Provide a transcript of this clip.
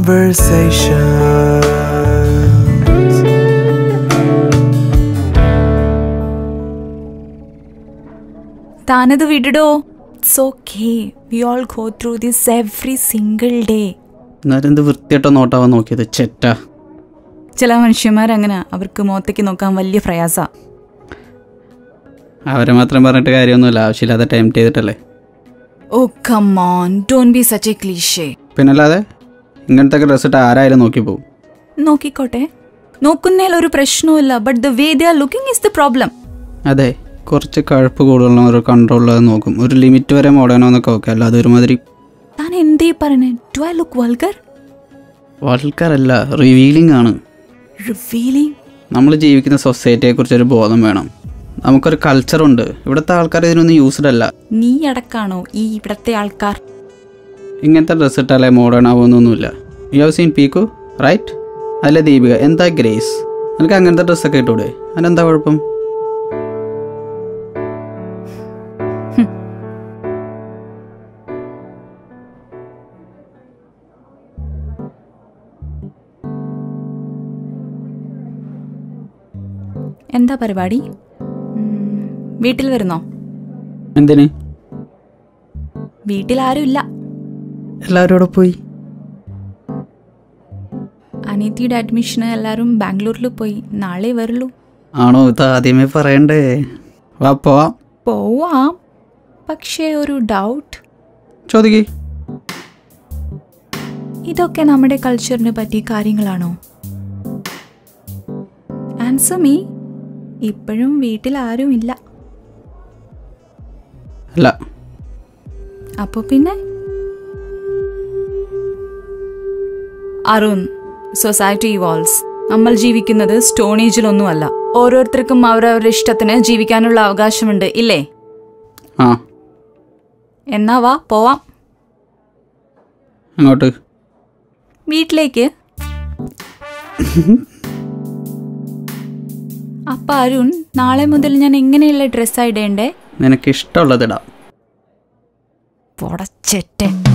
conversations. താനത് വിടടോ it's okay we all go through this every single day എന്നാലും എന്ത് വൃത്തിയായിട്ടോ നോട്ടാവാൻ നോക്കിയത് ചെറ്റ ചില മനുഷ്യന്മാർ അങ്ങനെ അവർക്ക് മുഖത്തേക്ക് നോക്കാൻ വലിയ പ്രയാസ അവരെ മാത്രം പറഞ്ഞിട്ട് കാര്യമൊന്നുമില്ല ആവശ്യമില്ലാതെ ടൈം ചെയ്തിട്ടല്ലേ oh come on don't be such a cliche പിന്നല്ലാതെ ഇങ്ങനത്തെ ഡ്രസ്സ് ഇട്ട് ആരായാലും നോക്കി പോകും നോക്കിക്കോട്ടെ നോക്കുന്നതിൽ ഒരു പ്രശ്നവുമില്ല but the way they are looking is the problem അതെ കുറച്ച് കഴുപ്പ് കൂടുതലുള്ള ഒരു കൺട്രോളിൽ നോക്കും ഒരു ലിമിറ്റ് വരെ മോടണോ എന്നൊക്കെ ഓക്കെ അല്ലാതെ ഒരുമാതിരി താൻ എന്തേ പറഞ്ഞേ ഡു ഐ ലുക്ക് വൾഗർ വൾക്കാരല്ല റിവീലിംഗ് ആണ് റിവീലിംഗ് നമ്മൾ ജീവിക്കുന്ന സൊസൈറ്റിയെക്കുറിച്ചൊരു ബോധം വേണം നമുക്കൊരു കൾച്ചറുണ്ട് ഇവിടുത്തെ ആൾക്കാർ ഇതിനൊന്നും യൂസ്ഡ് അല്ല നീ അടക്കാണോ ഈ ഇവിടത്തെ ആൾക്കാർ ഇങ്ങനത്തെ ഡ്രസ്സ് ഇട്ടാലേ മോഡേൺ ആവുമെന്നൊന്നുമില്ല you have seen Piku right അല്ല ദീപിക എന്താ ഗ്രേസ് നിനക്ക് അങ്ങനത്തെ ഡ്രസ്സൊക്കെ ഇട്ടൂടെ അതിനെന്താ കുഴപ്പം എന്താ പരിപാടി ഉം, വീട്ടിൽ വരുന്നോ എന്തിന് വീട്ടിൽ ആരും ഇല്ല എല്ലാവരും അവിടെ പോയി അനിയത്തിയുടെ അഡ്മിഷന് എല്ലാവരും ബാംഗ്ലൂരിൽ പോയി നാളെ വരുള്ളൂ ആണോ ഇത് ആദ്യമേ പറയണ്ടേ വാ പോവാം പോവാം പക്ഷേ ഒരു ഡൗട്ട് ചോദിക്കേ ഇതൊക്കെ നമ്മുടെ കൾച്ചറിനെ പറ്റി കാര്യങ്ങളാണോ ആൻസർ മീ ഇപ്പോഴും വീട്ടിൽ ആരും ഇല്ല അല്ല അപ്പോൾ പിന്നെ അരുൺ സൊസൈറ്റി ഇവോൾവ്സ് നമ്മൾ ജീവിക്കുന്നത് സ്റ്റോൺ ഏജിലൊന്നുമല്ല ഓരോരുത്തർക്കും അവരവരുടെ ഇഷ്ടത്തിന് ജീവിക്കാനുള്ള അവകാശമുണ്ട് ഇല്ലേ ആ എന്നാ വാ പോവാം അങ്ങോട്ട് വീട്ടിലേക്ക് അപ്പൊ അരുൺ നാളെ മുതൽ ഞാൻ എങ്ങനെയുള്ള ഡ്രസ്സാ ഇടേണ്ടേ നിനക്ക് ഇഷ്ടമുള്ളതിടാം പൊടച്ചെറ്റൻ